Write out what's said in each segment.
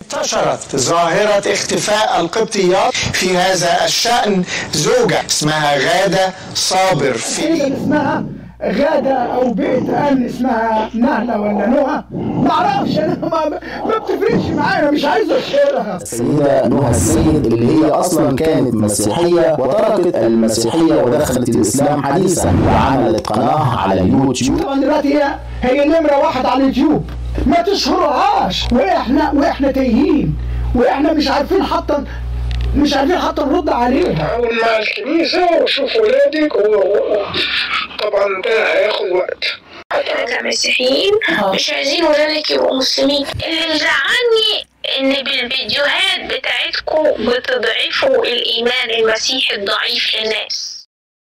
انتشرت ظاهرة اختفاء القبطيات في هذا الشأن زوجة اسمها غادة صابر في اسمها غادة أو بيت أمن اسمها نهلة ولا نهى معرفش أنا ما, ما بتفرقش معايا مش عايز أشهرها السيدة نهى السيد اللي هي أصلا كانت مسيحية وتركت المسيحية ودخلت الإسلام حديثا وعملت قناة على اليوتيوب طبعا دلوقتي هي هي نمرة واحد على اليوتيوب ما تشهرهاش وإحنا وإحنا تايهين وإحنا مش عارفين حتى مش عارفين حتى نرد عليها حاول مع الكنيسة وشوف ولادك وطبعا ده هياخد وقت احنا كمسيحيين مش عايزين ولادك يبقوا مسلمين اللي مزعلني ان بالفيديوهات بتاعتكم بتضعفوا الايمان المسيحي الضعيف للناس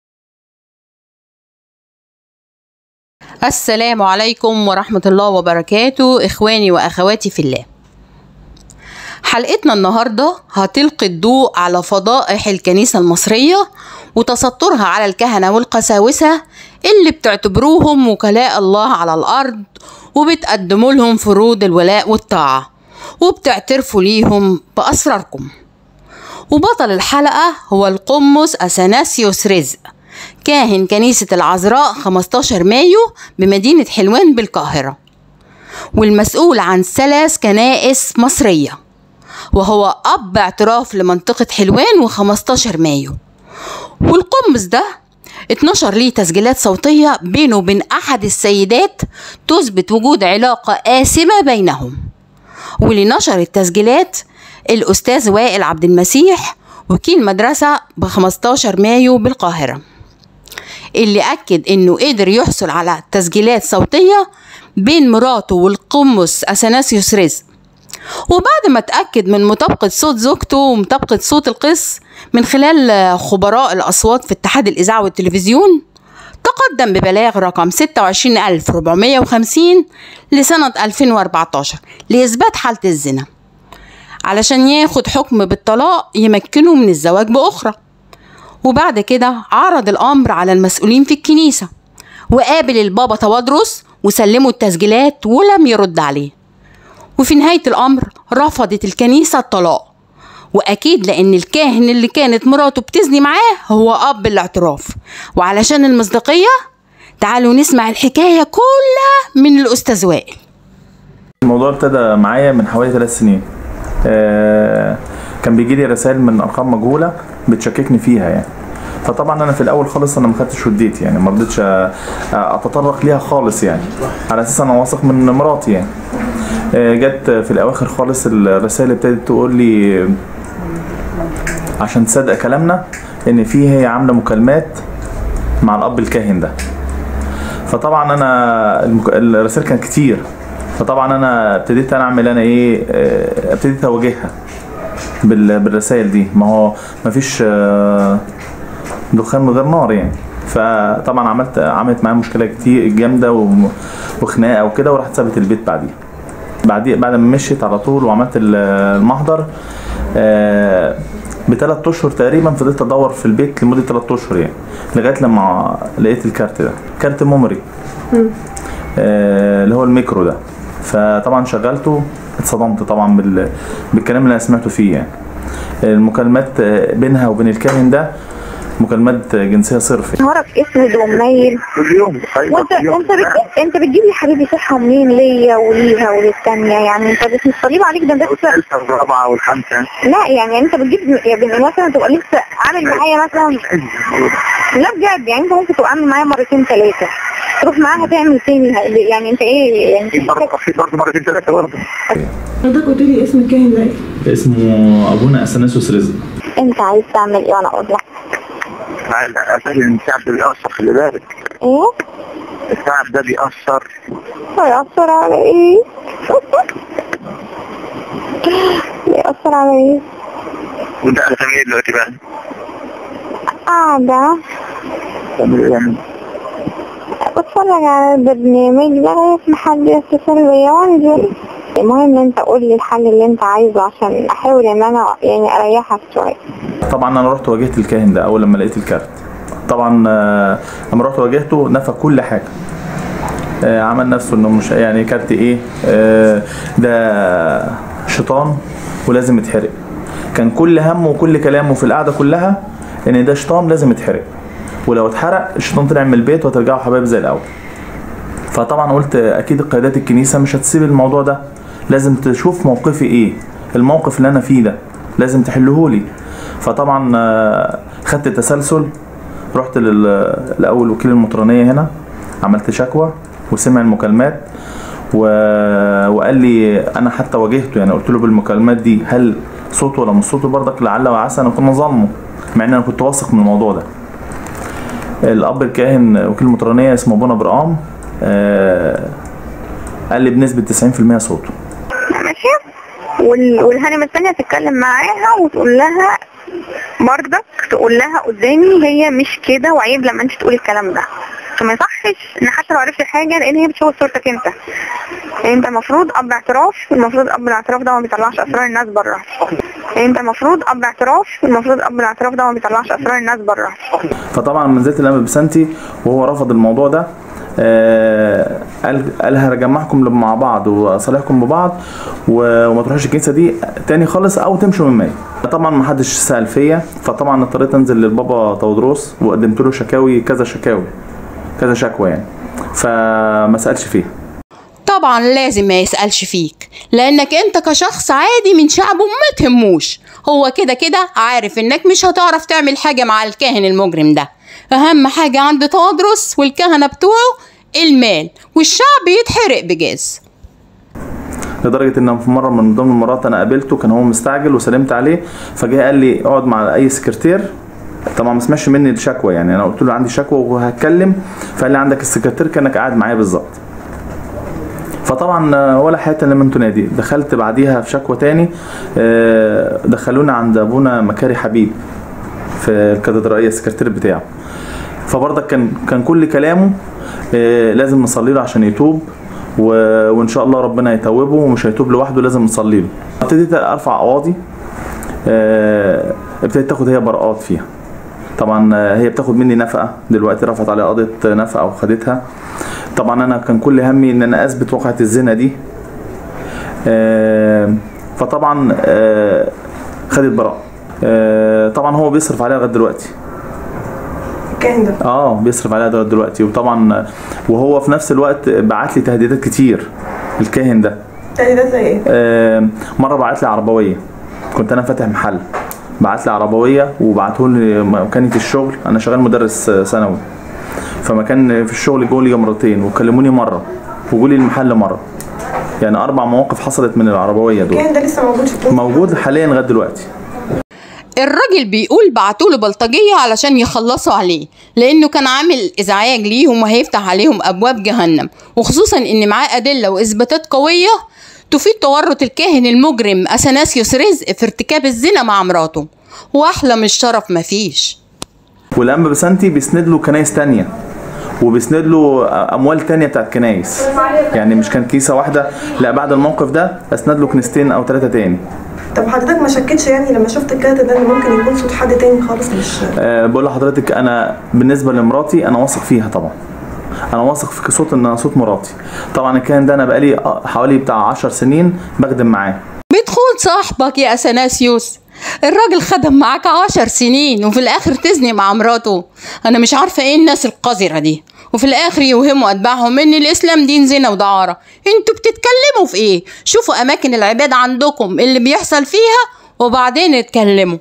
السلام عليكم ورحمة الله وبركاته إخواني وأخواتي في الله حلقتنا النهاردة هتلقي الضوء على فضائح الكنيسة المصرية وتسترها على الكهنة والقساوسة اللي بتعتبروهم وكلاء الله على الأرض وبتقدموا لهم فروض الولاء والطاعة وبتعترفوا ليهم بأسراركم وبطل الحلقة هو القمص أثناسيوس رزق كاهن كنيسة العذراء 15 مايو بمدينة حلوان بالقاهرة والمسؤول عن ثلاث كنائس مصرية وهو أب اعتراف لمنطقة حلوان و15 مايو والقمص ده اتنشر ليه تسجيلات صوتية بينه وبين أحد السيدات تثبت وجود علاقة آسمة بينهم واللي نشر التسجيلات الأستاذ وائل عبد المسيح وكيل مدرسة ب 15 مايو بالقاهرة اللي أكد إنه قدر يحصل على تسجيلات صوتية بين مراته والقمص أثناسيوس رزق وبعد ما اتأكد من مطابقة صوت زوجته ومطابقة صوت القس من خلال خبراء الأصوات في اتحاد الإذاعة والتلفزيون تقدم ببلاغ رقم 26450 لسنة 2014 لإثبات حالة الزنا علشان ياخد حكم بالطلاق يمكنه من الزواج بأخرى وبعد كده عرض الأمر على المسؤولين في الكنيسة وقابل البابا توادرس وسلموا التسجيلات ولم يرد عليه وفي نهاية الأمر رفضت الكنيسة الطلاق وأكيد لأن الكاهن اللي كانت مراته بتزني معاه هو أب الاعتراف وعلشان المصداقية تعالوا نسمع الحكاية كلها من الأستاذ وائل الموضوع ابتدى معايا من حوالي ثلاث سنين آه كان بيجي لي رسائل من ارقام مجهوله بتشككني فيها يعني فطبعا انا في الاول خالص انا ما خدتش وديت يعني ما رضيتش اتطرق ليها خالص يعني على اساس انا واثق من مراتي يعني آه جت في الاواخر خالص الرسائل ابتدت تقول لي عشان تصدق كلامنا ان في هي عامله مكالمات مع الاب الكاهن ده فطبعا انا المك... الرسائل كانت كتير فطبعا انا ابتديت انا اعمل انا ايه ابتديت اواجهها بالرسائل دي ما هو ما فيش دخان من غير نار يعني فطبعا عملت عملت معايا مشكله كتير جامده وخناقه وكده ورحت سابت البيت بعديها بعدي بعد ما مشيت على طول وعملت المحضر بثلاث اشهر تقريبا فضلت ادور في البيت لمده ثلاث اشهر يعني لغايه لما لقيت الكارت ده كارت ميموري اللي هو الميكرو ده فطبعا شغلته اتصدمت طبعا بال... بالكلام اللي انا سمعته فيه يعني المكالمات بينها وبين الكاهن ده مكالمات جنسيه صرف نهارك اسود ومنيل كل يوم ايوه وانت انت بتجيب انت بتجيب لي حبيبي صحه منين ليا وليها وللثانيه يعني انت بس مش صليب عليك ده لسه الرابعه والخامسه لا يعني انت بتجيب يعني مثلا تبقى لسه عامل معايا مثلا لا بجد يعني انت ممكن تبقى عامل معايا مرتين ثلاثه تروح معاها تعمل تاني يعني انت ايه يعني في برضه في برضه مرتين ثلاثه برضه حضرتك قلت لي اسم الكاهن ده ايه؟ اسمه ابونا اثناسيوس رزق انت عايز تعمل ايه وانا اقول لك فعلا التعب ده بيأثر خلي بالك ايه؟ التعب ده بيأثر هيأثر على ايه؟ بيأثر على ايه؟ وانت قاعده تعمل ايه دلوقتي بقى؟ قاعدة تعمل ايه يعني؟ بتفرج على البرنامج لغاية ما حد يتصل بيا وانزل المهم انت قول لي الحل اللي انت عايزه عشان احاول ان انا يعني اريحك شوية طبعا انا رحت واجهت الكاهن ده اول لما لقيت الكارت طبعا آه، لما رحت واجهته نفى كل حاجه آه، عمل نفسه انه مش يعني كارت ايه آه، ده شيطان ولازم يتحرق كان كل همه وكل كلامه في القعده كلها ان ده شيطان لازم يتحرق ولو اتحرق الشيطان طلع من البيت وهترجعوا حبايب زي الاول فطبعا قلت اكيد قيادات الكنيسه مش هتسيب الموضوع ده لازم تشوف موقفي ايه الموقف اللي انا فيه ده لازم تحلهولي فطبعا آه، خدت تسلسل رحت لل- لاول وكيل المطرانيه هنا عملت شكوى وسمع المكالمات و... وقال لي انا حتى واجهته يعني قلت له بالمكالمات دي هل صوته ولا مش صوته برضك لعل وعسى انا كنا ظالمه مع ان انا كنت واثق من الموضوع ده الاب الكاهن وكيل المطرانيه اسمه ابونا برقام آه قال لي بنسبه 90% صوته ماشي وال... والهانم الثانية تتكلم معاها وتقول لها برضك تقول لها قدامي هي مش كده وعيب لما انت تقولي الكلام ده فما يصحش ان حتى لو عرفتي حاجة لان هي بتشوف صورتك انت انت المفروض اب اعتراف المفروض اب الاعتراف ده ما بيطلعش اسرار الناس بره انت المفروض اب اعتراف المفروض اب الاعتراف ده ما بيطلعش اسرار الناس بره فطبعا من ذات الامر بسنتي وهو رفض الموضوع ده آه قال قال هجمعكم مع بعض واصالحكم ببعض و- وما تروحوش الكنيسه دي تاني خالص او تمشوا من ماي طبعا ما حدش سال فيا فطبعا اضطريت انزل للبابا تودروس وقدمت له شكاوي كذا شكاوي كذا شكوى يعني فما سالش فيها طبعا لازم ما يسألش فيك لأنك أنت كشخص عادي من شعبه ما تهموش هو كده كده عارف إنك مش هتعرف تعمل حاجة مع الكاهن المجرم ده أهم حاجة عند تودرس والكهنة بتوعه المال والشعب يتحرق بجاز لدرجه ان في مره من ضمن المرات انا قابلته كان هو مستعجل وسلمت عليه فجاء قال لي اقعد مع اي سكرتير طبعا ما سمعش مني الشكوى يعني انا قلت له عندي شكوى وهتكلم فقال لي عندك السكرتير كانك قاعد معايا بالظبط فطبعا آه، ولا حياة لمن تنادي دخلت بعديها في شكوى تاني آه، دخلونا عند ابونا مكاري حبيب في الكاتدرائيه السكرتير بتاعه فبرضك كان كان كل كلامه آه، لازم نصلي له عشان يتوب و- وان شاء الله ربنا يتوبه ومش هيتوب لوحده لازم نصلي له ابتديت ارفع قواضي آه، ابتديت تاخد هي براءات فيها طبعا آه، هي بتاخد مني نفقه دلوقتي رفعت عليها قضيه نفقه وخدتها طبعا انا كان كل همي ان انا اثبت واقعه الزنا دي آه، فطبعا آه، خدت براءه آه، طبعا هو بيصرف عليها لغايه دلوقتي الكاهن ده اه بيصرف عليها لغايه دلوقتي وطبعا وهو في نفس الوقت بعت لي تهديدات كتير الكاهن ده تهديدات زي ايه؟ آه، مره بعت لي عربويه كنت انا فاتح محل بعت لي عربويه وبعته لي مكاني في الشغل انا شغال مدرس آه، ثانوي فمكان في الشغل جولي لي مرتين وكلموني مره وجولي المحل مره يعني اربع مواقف حصلت من العربويه دول الكاهن ده لسه موجود في الكنيسة موجود حاليا لغايه دلوقتي الراجل بيقول بعتوله بلطجية علشان يخلصوا عليه لأنه كان عامل إزعاج ليهم وهيفتح عليهم أبواب جهنم وخصوصا إن معاه أدلة وإثباتات قوية تفيد تورط الكاهن المجرم أثناسيوس رزق في ارتكاب الزنا مع مراته وأحلى من الشرف مفيش والانبا بسنتي بيسند له كنايس تانية وبيسند له اموال تانية بتاعت كنايس يعني مش كان كيسه واحده لا بعد الموقف ده اسند له كنيستين او ثلاثه تاني طب حضرتك ما شكتش يعني لما شفت الكارت ده ان ممكن يكون صوت حد تاني خالص مش أه بقول لحضرتك انا بالنسبه لمراتي انا واثق فيها طبعا انا واثق في صوت ان صوت مراتي طبعا الكائن ده انا بقالي آه، حوالي بتاع 10 سنين بخدم معاه بتخون صاحبك يا أثناسيوس الراجل خدم معاك عشر سنين وفي الآخر تزني مع مراته أنا مش عارفة إيه الناس القذرة دي وفي الآخر يوهموا أتباعهم إن الإسلام دين زنا ودعارة انتوا بتتكلموا في إيه شوفوا أماكن العبادة عندكم اللي بيحصل فيها وبعدين اتكلموا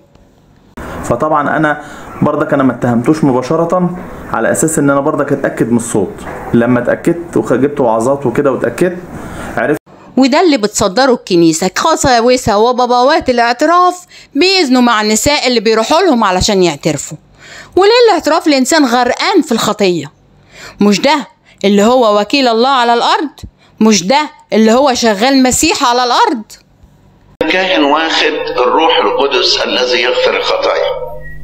فطبعا انا برضك انا ما اتهمتوش مباشره على اساس ان انا برضك اتاكد من الصوت لما اتاكدت وجبت وعظات وكده واتاكدت عرفت وده اللي بتصدره الكنيسة قساوسة وبابوات الاعتراف بيزنوا مع النساء اللي بيروحوا لهم علشان يعترفوا وليه الاعتراف الإنسان غرقان في الخطية مش ده اللي هو وكيل الله على الأرض مش ده اللي هو شغال مسيح على الأرض الكاهن واخد الروح القدس الذي يغفر الخطايا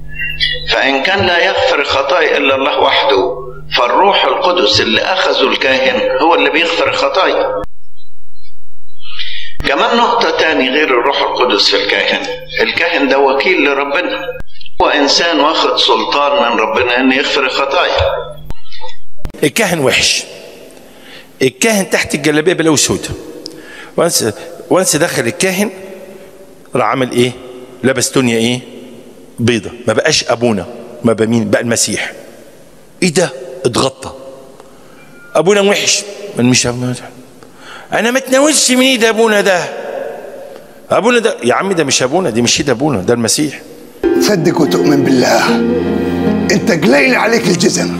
فإن كان لا يغفر الخطايا إلا الله وحده فالروح القدس اللي أخذه الكاهن هو اللي بيغفر الخطايا كمان نقطة تاني غير الروح القدس في الكاهن الكاهن ده وكيل لربنا هو إنسان واخد سلطان من ربنا إنه يغفر الخطايا الكاهن وحش الكاهن تحت الجلابيه بلاوي سودا وانس وانس دخل الكاهن راح عمل ايه لبس تونيا ايه بيضة ما بقاش ابونا ما بقى مين بقى المسيح ايه ده اتغطى ابونا وحش من مش أبونا ده. انا ما اتناولش من ايد ابونا ده ابونا ده يا عم ده مش ابونا دي مش ايد ابونا ده المسيح تصدق وتؤمن بالله انت قليل عليك الجزم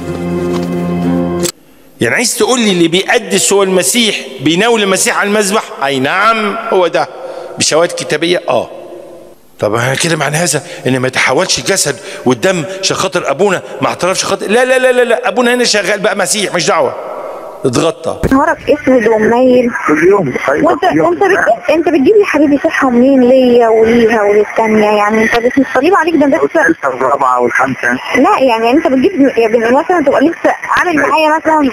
يعني عايز تقول لي اللي بيقدس هو المسيح بيناول المسيح على المذبح اي نعم هو ده بشواهد كتابيه اه طب انا كده معنى هذا ان ما يتحولش الجسد والدم عشان خاطر ابونا ما اعترفش خاطر لا لا لا لا, لا. ابونا هنا شغال بقى مسيح مش دعوه اتغطى نهارك اسود ومنيل كل يوم وانت انت بت... انت بتجيب لي حبيبي صحه منين ليا وليها وللثانيه يعني انت بس الصليب عليك ده لسه الرابعة والخامسة لا يعني انت بتجيب يعني مثلا تبقى لسه عامل معايا مثلا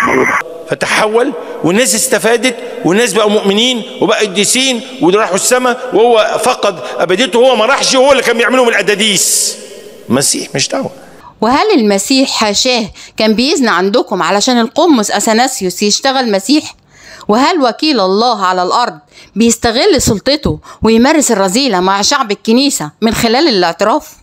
فتحول والناس استفادت والناس بقوا مؤمنين وبقوا قديسين وراحوا السماء وهو فقد ابديته هو ما راحش وهو اللي كان بيعملهم الاداديس مسيح مش دعوه وهل المسيح حاشاه كان بيزن عندكم علشان القمص أثناسيوس يشتغل مسيح؟ وهل وكيل الله على الأرض بيستغل سلطته ويمارس الرذيلة مع شعب الكنيسة من خلال الاعتراف؟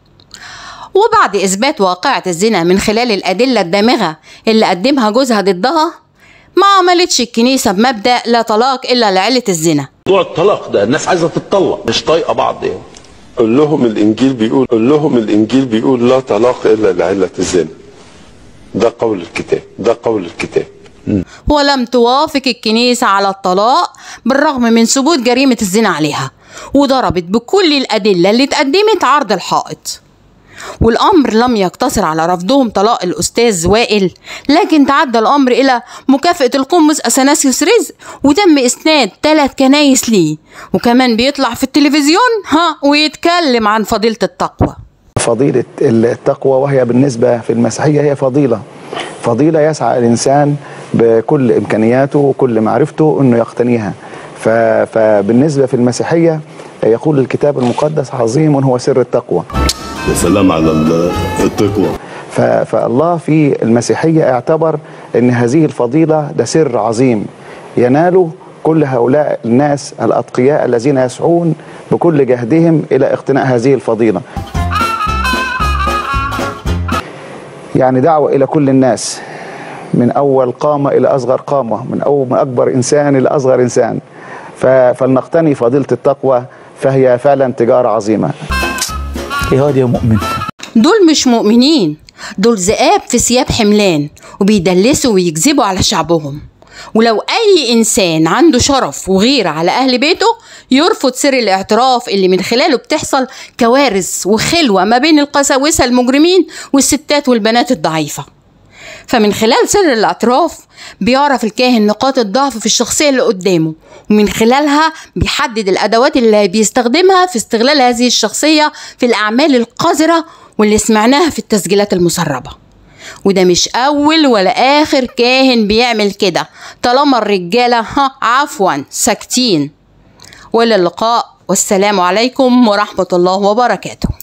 وبعد إثبات واقعة الزنا من خلال الأدلة الدامغة اللي قدمها جوزها ضدها ما عملتش الكنيسة بمبدأ لا طلاق إلا لعلة الزنا موضوع الطلاق ده الناس عايزه تتطلق مش طايقه بعض يعني قول لهم الانجيل بيقول قول لهم الانجيل بيقول لا طلاق الا لعله الزنا ده قول الكتاب ده قول الكتاب ولم توافق الكنيسة على الطلاق بالرغم من ثبوت جريمة الزنا عليها وضربت بكل الأدلة اللي اتقدمت عرض الحائط والأمر لم يقتصر على رفضهم طلاق الأستاذ وائل لكن تعدى الأمر إلى مكافأة القمص أثناسيوس رزق وتم إسناد ثلاث كنايس ليه وكمان بيطلع في التلفزيون ها ويتكلم عن فضيلة التقوى فضيلة التقوى وهي بالنسبة في المسيحية هي فضيلة فضيلة يسعى الإنسان بكل إمكانياته وكل معرفته أنه يقتنيها ف- فبالنسبة في المسيحية يقول الكتاب المقدس عظيم هو سر التقوى يا سلام على التقوى ف- فالله في المسيحية اعتبر أن هذه الفضيلة ده سر عظيم يناله كل هؤلاء الناس الأتقياء الذين يسعون بكل جهدهم إلى اقتناء هذه الفضيلة يعني دعوة إلى كل الناس من أول قامة إلى أصغر قامة من أول من أكبر إنسان إلى أصغر إنسان ف- فلنقتني فضيلة التقوى فهي فعلا تجارة عظيمة يا واد يا مؤمن دول مش مؤمنين دول ذئاب في ثياب حملان وبيدلسوا ويكذبوا على شعبهم ولو أي إنسان عنده شرف وغيرة على أهل بيته يرفض سر الاعتراف اللي من خلاله بتحصل كوارث وخلوة ما بين القساوسة المجرمين والستات والبنات الضعيفة فمن خلال سر الاعتراف بيعرف الكاهن نقاط الضعف في الشخصية اللي قدامه ومن خلالها بيحدد الأدوات اللي بيستخدمها في استغلال هذه الشخصية في الأعمال القذرة واللي سمعناها في التسجيلات المسربة وده مش أول ولا آخر كاهن بيعمل كده طالما الرجالة ها عفوا ساكتين وإلى اللقاء والسلام عليكم ورحمة الله وبركاته